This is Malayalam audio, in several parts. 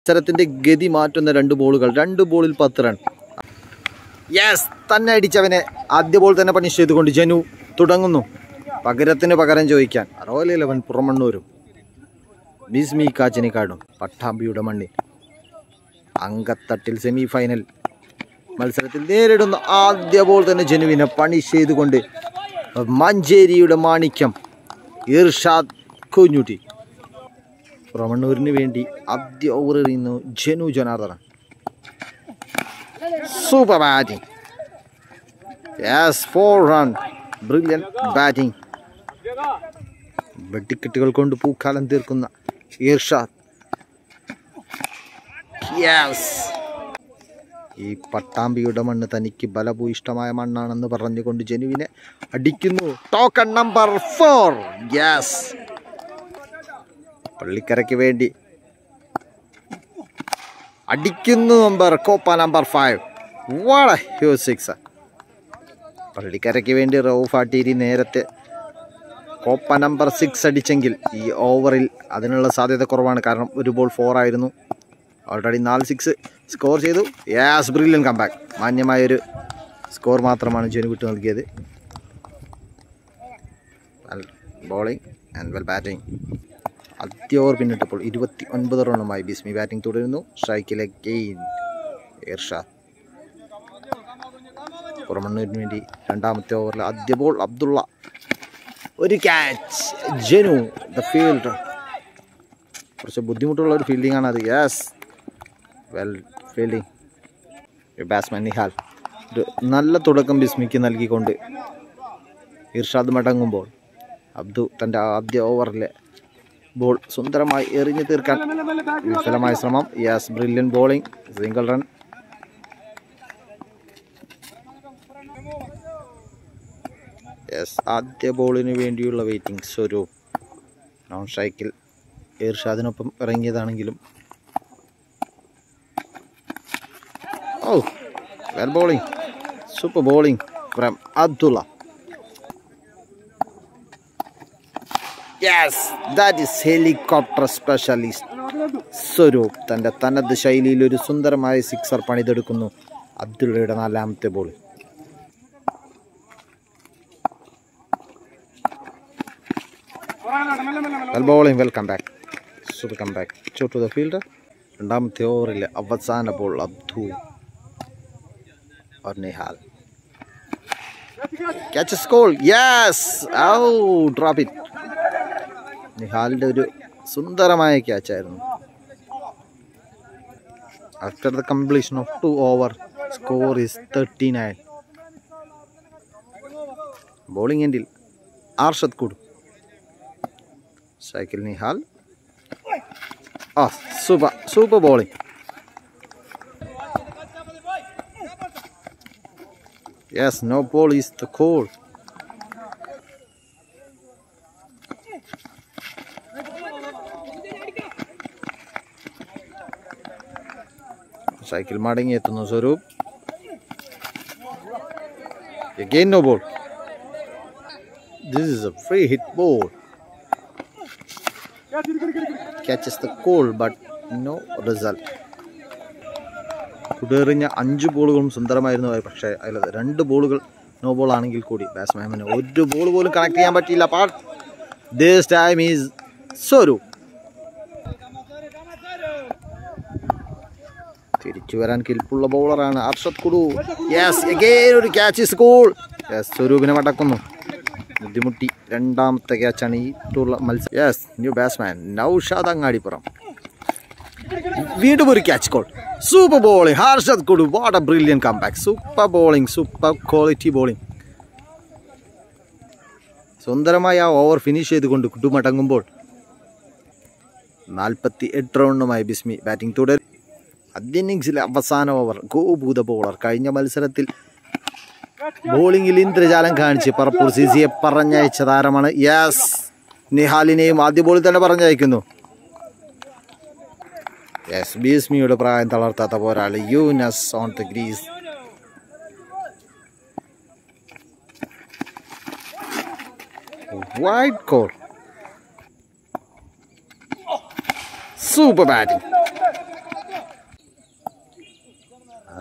മത്സരത്തിന്റെ ഗതി മാറ്റുന്ന രണ്ട് ബോളുകൾ രണ്ട് ബോളിൽ പത്ത് റൺ യെസ് തന്നെ അടിച്ചവനെ ആദ്യ ബോൾ തന്നെ പണിഷ് ചെയ്തുകൊണ്ട് ജനു തുടങ്ങുന്നു പകരത്തിന് പകരം ചോദിക്കാൻ റോയൽ ഇലവൻ പുറമണ്ണൂരും ബിസ്മി കാച്ചിനിക്കാടും പട്ടാമ്പിയുടെ മണ്ണിൽ അങ്കത്തട്ടിൽ സെമി ഫൈനൽ മത്സരത്തിൽ നേരിടുന്ന ആദ്യ ബോൾ തന്നെ ജനുവിനെ പണിഷ് ചെയ്തുകൊണ്ട് മഞ്ചേരിയുടെ മാണിക്യം ഇർഷാദ് കുഞ്ഞുട്ടി പുറമണ്ണൂരിന് വേണ്ടി ആദ്യ ഓവർ എറിയുന്നു Janu Janardhanan super batting yes four run brilliant batting വെട്ടിക്കെട്ടുകൾ കൊണ്ട് പൂക്കാലം തീർക്കുന്ന ഇർഷാദ് യെസ് ഈ പട്ടാമ്പിയുടെ മണ്ണ് തനിക്ക് ബലഭൂയിഷ്ടമായ മണ്ണാണെന്ന് പറഞ്ഞുകൊണ്ട് ജനുവിനെ അടിക്കുന്നു ടോക്കൺ നമ്പർ ഫോർ യെസ് പള്ളിക്കരയ്ക്ക് വേണ്ടി അടിക്കുന്നു നമ്പർ കോപ്പ നമ്പർ ഫൈവ് വാള ഹ്യൂ സിക്സ് പള്ളിക്കരയ്ക്ക് വേണ്ടി റൌഫ് ആട്ടീരി നേരത്തെ കോപ്പ നമ്പർ സിക്സ് അടിച്ചെങ്കിൽ ഈ ഓവറിൽ അതിനുള്ള സാധ്യത കുറവാണ് കാരണം ഒരു ബോൾ ഫോർ ആയിരുന്നു ഓൾറെഡി നാല് സിക്സ് സ്കോർ ചെയ്തു യാസ് ബ്രില്യൻ കമ്പാക്ക് മാന്യമായൊരു സ്കോർ മാത്രമാണ് ജനു വിട്ടു നൽകിയത് ബോളിംഗ് ആൻഡ് വെൽ ബാറ്റിംഗ് ആദ്യ ഓവർ പിന്നിട്ടപ്പോൾ ഇരുപത്തി ഒൻപത് റണ്ണുമായി ബിസ്മി ബാറ്റിംഗ് തുടരുന്നു സ്ട്രൈക്കിലെ ഗെയിൻ ഇർഷാദ് പുറമണ്ണൂരിന് വേണ്ടി രണ്ടാമത്തെ ഓവറിൽ ആദ്യ ബോൾ അബ്ദുള്ള ഒരു ക്യാച്ച് ജനു ദ ഫീൽഡ് കുറച്ച് ബുദ്ധിമുട്ടുള്ള ഒരു ഫീൽഡിംഗ് ആണ് അത് yes well fielding batsman Nihal ഒരു നല്ല തുടക്കം ബിസ്മിക്ക് നൽകിക്കൊണ്ട് ഇർഷാദ് മടങ്ങുമ്പോൾ അബ്ദു തൻ്റെ ആദ്യ ഓവറിലെ ബോൾ സുന്ദരമായി എറിഞ്ഞു തീർക്കാൻ വിഫലമായ ശ്രമം yes brilliant bowling single run yes ആദ്യ ബോളിന് വേണ്ടിയുള്ള വെയിറ്റിംഗ് സ്വരൂപ് നോൺ സ്ട്രൈക്കിൽ ഇർഷാദിനൊപ്പം ഇറങ്ങിയതാണെങ്കിലും oh well bowling super bowling from Abdulla yes that is helicopter specialist Swaroop തൻ്റെ തനത് ശൈലിയിൽ ഒരു സുന്ദരമായ സിക്സർ പണിതെടുക്കുന്നു അബ്ദുള്ളയുടെ നാലാമത്തെ ball well bowling well come back super come back to to the fielder രണ്ടാമത്തെ ഓവറിലെ അവസാന ball Abdu or Nihal. Catch a score. Yes! Oh, drop it. നിഹാലിൻ്റെ ഒരു സുന്ദരമായ ക്യാച്ചായിരുന്നു after the completion of two over score is thirty nine bowling എൻഡിൽ ആർഷദ് കുടു സൈക്കിൾ നിഹാൽ ആ super super bowling Yes, no ball is the call. Cycle മടങ്ങി എത്തുന്നു Swarup Again no ball. This is a free hit ball. Catches the call but no result. കുടേറിഞ്ഞ അഞ്ച് ബോളുകളും സുന്ദരമായിരുന്നു പക്ഷേ അതിൽ രണ്ട് ബോളുകൾ നോ ബോൾ ആണെങ്കിൽ കൂടി ബാറ്റ്സ്മാന് ഒരു ബോൾ പോലും കണക്ട് ചെയ്യാൻ പറ്റിയില്ല പാട്ട് ദിസ് ടൈം ഈസ് സോരു തിരിച്ചു വരാൻ കിൽപ്പുള്ള ബൗളറാണ് അർഷദ് കുടു യെസ് എഗെയിൻ ഒരു ക്യാച്ച് സ്കൂൾ യെസ് സ്വരൂപിനെ മടക്കുന്നു ബുദ്ധിമുട്ടി രണ്ടാമത്തെ ക്യാച്ചാണ് ഈ ടൂറിലെ മത്സരം yes new batsman Noushad Angadippuram വീണ്ടും ഒരു catch call super bowling Harshad Kudu what a brilliant come back super bowling super quality bowling സുന്ദരമായി ആ ഓവർ ഫിനിഷ് ചെയ്തുകൊണ്ട് കുടു മടങ്ങുമ്പോൾ നാൽപ്പത്തി എട്ട് റണ്ണുമായി ബിസ്മി ബാറ്റിംഗ് തുടരും ആദ്യ ഇന്നിങ്സിലെ അവസാന ഓവർ ഗോഭൂത ബോളർ കഴിഞ്ഞ മത്സരത്തിൽ ബോളിംഗിൽ ഇന്ദ്രജാലം കാണിച്ച് പറപ്പൂർ സിസിയെ പറഞ്ഞയച്ച താരമാണ് യെസ് നിഹാലിനെയും ആദ്യ ബോളിൽ തന്നെ പറഞ്ഞയക്കുന്നു യെസ് ബിസ്മിയുടെ പ്രായം തളർത്താത്ത പോരാളി Younus on the crease wide call super batting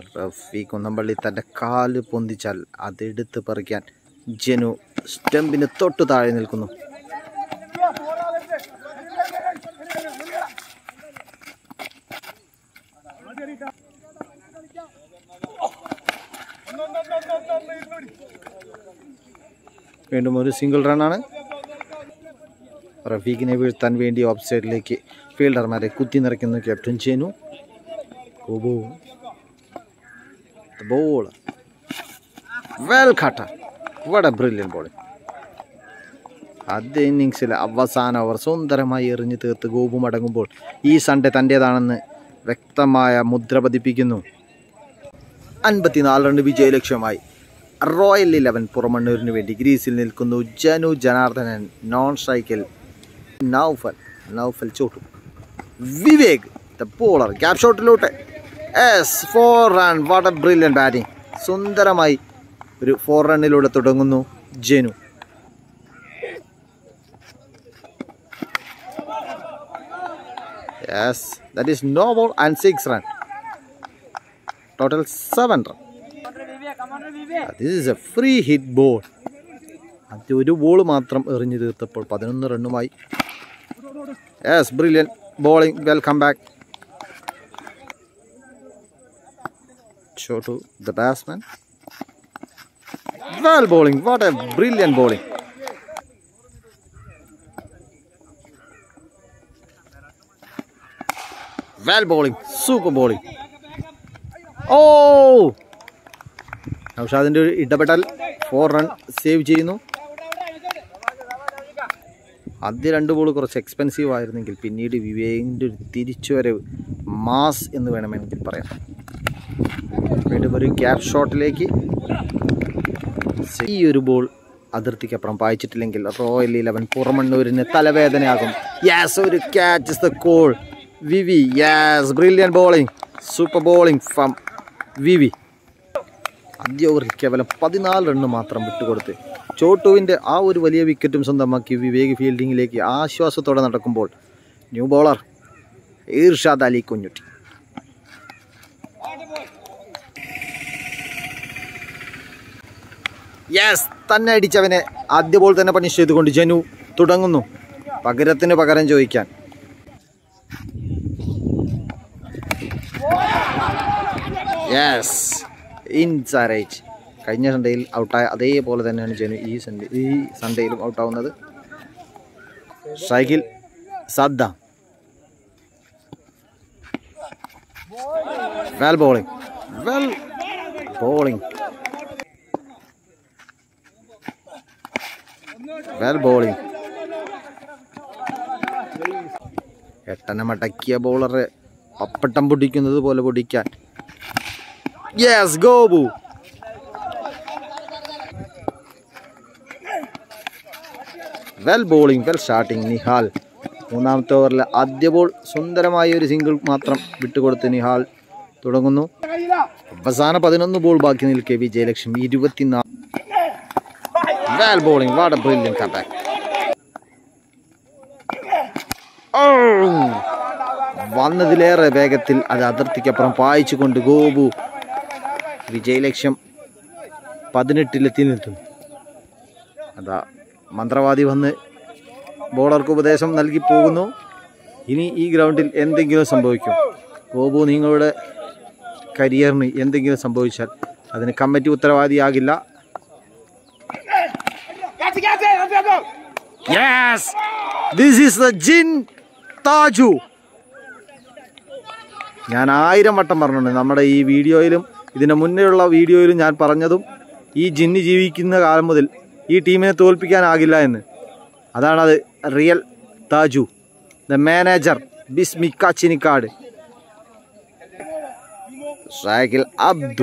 Rafi Kunnampally തൻ്റെ കാല് പൊന്തിച്ചാൽ അതെടുത്ത് പറിക്കാൻ ജനു സ്റ്റംപിന് തൊട്ടു താഴെ നിൽക്കുന്നു വീണ്ടും ഒരു സിംഗിൾ റണ്ണാണ് റഫീഖിനെ വീഴ്ത്താൻ വേണ്ടി ഓഫ് സൈഡിലേക്ക് ഫീൽഡർമാരെ കുത്തി നിറയ്ക്കുന്നു ക്യാപ്റ്റൻ ജനു ഓബോ ബോൾ വെൽ ഖട്ട വട ബ്രില്യൻ ബോളിംഗ് ആദ്യ ഇന്നിങ്സിലെ അവസാന ഓവർ സുന്ദരമായി എറിഞ്ഞു തീർത്ത് ഗോപു മടങ്ങുമ്പോൾ ഈ സൺഡേ തൻ്റേതാണെന്ന് വ്യക്തമായ മുദ്ര പതിപ്പിക്കുന്നു അൻപത്തിനാല് റൺ വിജയലക്ഷ്യമായി റോയൽ ഇലവൻ പുറമണ്ണൂരിന് വേണ്ടി ഗ്രീസിൽ നിൽക്കുന്നു ജനു ജനാർദ്ദനൻ നോൺ സ്ട്രൈക്കിൽ Noufal Noufal Chottu Vivek the bowler gap ഷോട്ടിലോട്ട് yes four run what a brilliant batting സുന്ദരമായി ഒരു ഫോർ റണ്ണിലൂടെ തുടങ്ങുന്നു Janu yes that is no ball and six run total seven run this is a free hit ball അത് ഒരു ബോൾ മാത്രം എറിഞ്ഞു തീർത്തപ്പോൾ പതിനൊന്ന് റണ്ണുമായി yes brilliant bowling welcome back show to the batsman well bowling what a brilliant bowling well bowling super bowling oh നൗഷാദിൻ്റെ ഒരു ഇടപെടൽ ഫോർ റൺ സേവ് ചെയ്യുന്നു ആദ്യ രണ്ട് ബോൾ കുറച്ച് എക്സ്പെൻസീവ് ആയിരുന്നെങ്കിൽ പിന്നീട് വിവേകിൻ്റെ ഒരു തിരിച്ചുവരവ് മാസ് എന്ന് വേണമെങ്കിൽ പറയാം വീണ്ടും ഒരു ഗ്യാപ് ഷോട്ടിലേക്ക് ഈ ഒരു ബോൾ അതിർത്തിക്കപ്പുറം പായിച്ചിട്ടില്ലെങ്കിൽ റോയൽ ഇലവൻ പുറമണ്ണൂരിന് തലവേദനയാകും യാസ് ഒരു catch the call VV yes brilliant bowling super bowling from VV ആദ്യ ഓവറിൽ കേവലം പതിനാല് റണ്ണ് മാത്രം വിട്ടുകൊടുത്ത് ചോട്ടുവിൻ്റെ ആ ഒരു വലിയ വിക്കറ്റും സ്വന്തമാക്കി വിവേക് ഫീൽഡിങ്ങിലേക്ക് ആശ്വാസത്തോടെ നടക്കുമ്പോൾ new bowler Irshad Ali Kunjutty yes തന്നെ അടിച്ചവനെ ആദ്യ ബോൾ തന്നെ പണിഷ് ചെയ്തുകൊണ്ട് ജനു തുടങ്ങുന്നു പകരത്തിന് പകരം ചോദിക്കാൻ യെസ് ഇൻസറേജ് കഴിഞ്ഞ സൺഡേയിൽ ഔട്ടായ അതേപോലെ തന്നെയാണ് ജനു ഈ സൺഡേ ഈ സൺഡേയിലും ഔട്ടാവുന്നത് ഷൈഖിൽ Saddam well bowling well bowling well bowling എട്ടനെ മടക്കിയ ബോളറെ പപ്പട്ടം പൊടിക്കുന്നത് പോലെ പൊടിക്കാൻ യെസ് ഗോബു well bowling well starting Nihal മൂന്നാമത്തെ ഓവറിലെ ആദ്യ ബോൾ സുന്ദരമായ ഒരു സിംഗിൾ മാത്രം വിട്ടുകൊടുത്ത് നിഹാൽ തുടങ്ങുന്നു അവസാന പതിനൊന്ന് ബോൾ ബാക്കി നിൽക്കെ വിജയലക്ഷ്മി ഇരുപത്തിനാല് well bowling what a brilliant കട്ടാക്ക് വന്നതിലേറെ വേഗത്തിൽ അത് അതിർത്തിക്കപ്പുറം പായിച്ചുകൊണ്ട് ഗോപു വിജയലക്ഷ്യം പതിനെട്ടിലെത്തി നിൽക്കുന്നു അതാ മന്ത്രവാദി വന്ന് ബോളർക്ക് ഉപദേശം നൽകി പോകുന്നു ഇനി ഈ ഗ്രൗണ്ടിൽ എന്തെങ്കിലും സംഭവിക്കും ഗോപു നിങ്ങളുടെ കരിയറിന് എന്തെങ്കിലും സംഭവിച്ചാൽ അതിന് കമ്മിറ്റി ഉത്തരവാദിയാകില്ല yes this is the jinn Thaju ഞാൻ ആയിരം വട്ടം പറഞ്ഞിട്ടുണ്ട് നമ്മുടെ ഈ വീഡിയോയിലും ഇതിന് മുന്നേയുള്ള വീഡിയോയിലും ഞാൻ പറഞ്ഞതും ഈ ജിന്ന് ജീവിക്കുന്ന കാലം മുതൽ ഈ ടീമിനെ തോൽപ്പിക്കാനാകില്ല എന്ന് അതാണത് റിയൽ താജു ദ മാനേജർ ബിസ്മിക്ക ചിനിക്കാട് ഷാക്കിൽ അബ്ദു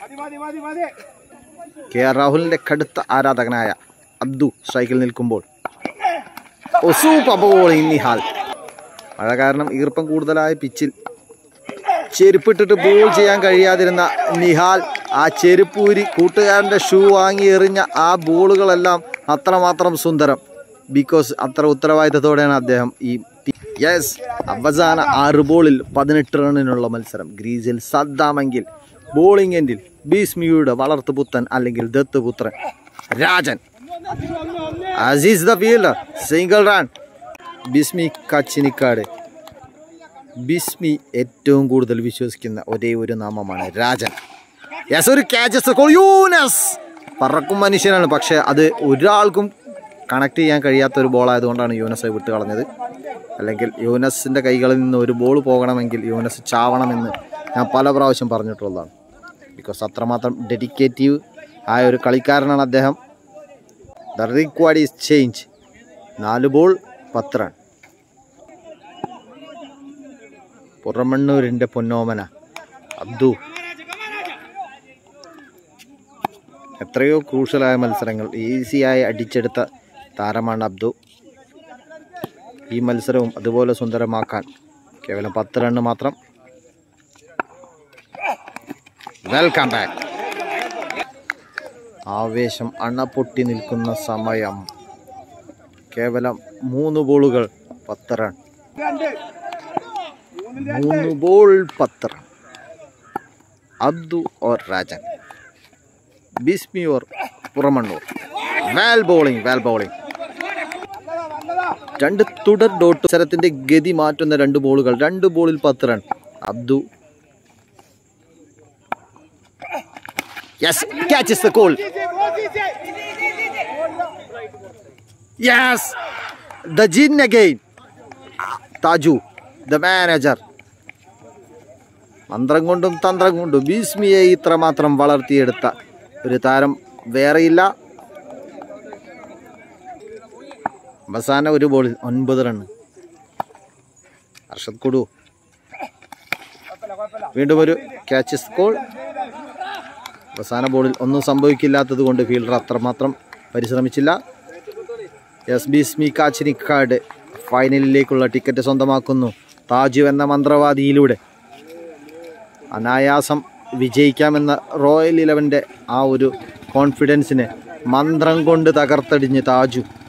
കെ ആർ രാഹുലിന്റെ കടുത്ത ആരാധകനായ അബ്ദു സ്ട്രൈക്കിൽ നിൽക്കുമ്പോൾ ഓ സൂപ്പർ ബോളിംഗ് നിഹാൽ മഴ കാരണം ഈർപ്പം കൂടുതലായ പിച്ചിൽ ചെരുപ്പിട്ടിട്ട് ബോൾ ചെയ്യാൻ കഴിയാതിരുന്ന നിഹാൽ ആ ചെരുപ്പൂരി കൂട്ടുകാരൻ്റെ ഷൂ വാങ്ങി എറിഞ്ഞ ആ ബോളുകളെല്ലാം അത്രമാത്രം സുന്ദരം ബിക്കോസ് അത്ര ഉത്തരവാദിത്തത്തോടെയാണ് അദ്ദേഹം ഈ യെസ് അവസാന ആറ് ബോളിൽ പതിനെട്ട് റണ്ണിനുള്ള മത്സരം ഗ്രീസിൽ സദ്ദാമെങ്കിൽ ബോളിംഗ് എൻഡിൽ ബീസ്മിയുടെ വളർത്തുപുത്രൻ അല്ലെങ്കിൽ ദത്തുപുത്രൻ Rajan Azeez the fielder single run Bismi Kachinikkad Bismi ഏറ്റവും കൂടുതൽ വിശ്വസിക്കുന്ന ഒരേ ഒരു നാമമാണ് രാജൻ യെസ് ഒരു ക്യാച്ചസ് യൂനസ് പറക്കും മനുഷ്യനാണ് പക്ഷേ അത് ഒരാൾക്കും കണക്ട് ചെയ്യാൻ കഴിയാത്ത ഒരു ബോൾ ആയതുകൊണ്ടാണ് യൂനസ് വിട്ട് കളഞ്ഞത് അല്ലെങ്കിൽ യൂനസിൻ്റെ കൈകളിൽ നിന്ന് ഒരു ബോൾ പോകണമെങ്കിൽ യൂനസ് ചാവണമെന്ന് ഞാൻ പല പ്രാവശ്യം പറഞ്ഞിട്ടുള്ളതാണ് ബിക്കോസ് അത്രമാത്രം ഡെഡിക്കേറ്റീവ് ആയ ഒരു കളിക്കാരനാണ് അദ്ദേഹം ദ റിക്വയർഡ് ഈസ് ചേഞ്ച് നാല് ബോൾ പത്ത് റൺ പുറമണ്ണൂരിൻ്റെ പൊന്നോമന അബ്ദു എത്രയോ ക്രൂഷ്യലായ മത്സരങ്ങൾ ഈസിയായി അടിച്ചെടുത്ത താരമാണ് അബ്ദു ഈ മത്സരവും അതുപോലെ സുന്ദരമാക്കാൻ കേവലം പത്ത് റണ്ണ് മാത്രം വെൽക്കം ബാക്ക് ആവേശം അണപൊട്ടി നിൽക്കുന്ന സമയം കേവലം മൂന്ന് ബോളുകൾ പത്ത് റൺ മൂന്ന് ബോൾ പത്ത് run Abdu or Rajan Bismi or Puramannur well bowling വാൽ ബോളിംഗ് രണ്ട് തുടർ ഡോട്ട് മത്സരത്തിന്റെ ഗതി മാറ്റുന്ന രണ്ട് ബോളുകൾ രണ്ട് ബോളിൽ പത്ത് run Abdu yes catches the call yes the jinn again Thaju the manager മന്ത്രം കൊണ്ടും തന്ത്രം കൊണ്ടും ഭീഷ്മിയെ ഇത്രമാത്രം വളർത്തിയെടുത്ത ഒരു താരം വേറെയില്ല അവസാന ഒരു ബോളിൽ ഒൻപത് റണ്ണ് അർഷദ് കുടു വീണ്ടും ഒരു ക്യാച്ച് സ്കോൾ അവസാന ബോളിൽ ഒന്നും സംഭവിക്കില്ലാത്തത് കൊണ്ട് ഫീൽഡർ അത്രമാത്രം പരിശ്രമിച്ചില്ല എസ് ബി സ്മി കാച്ചിനിക്കാട് ഫൈനലിലേക്കുള്ള ടിക്കറ്റ് സ്വന്തമാക്കുന്നു താജു എന്ന മന്ത്രവാദിയിലൂടെ അനായാസം വിജയിക്കാമെന്ന റോയൽ ഇലവൻ്റെ ആ ഒരു കോൺഫിഡൻസിനെ മന്ത്രം കൊണ്ട് തകർത്തടിഞ്ഞ് താജു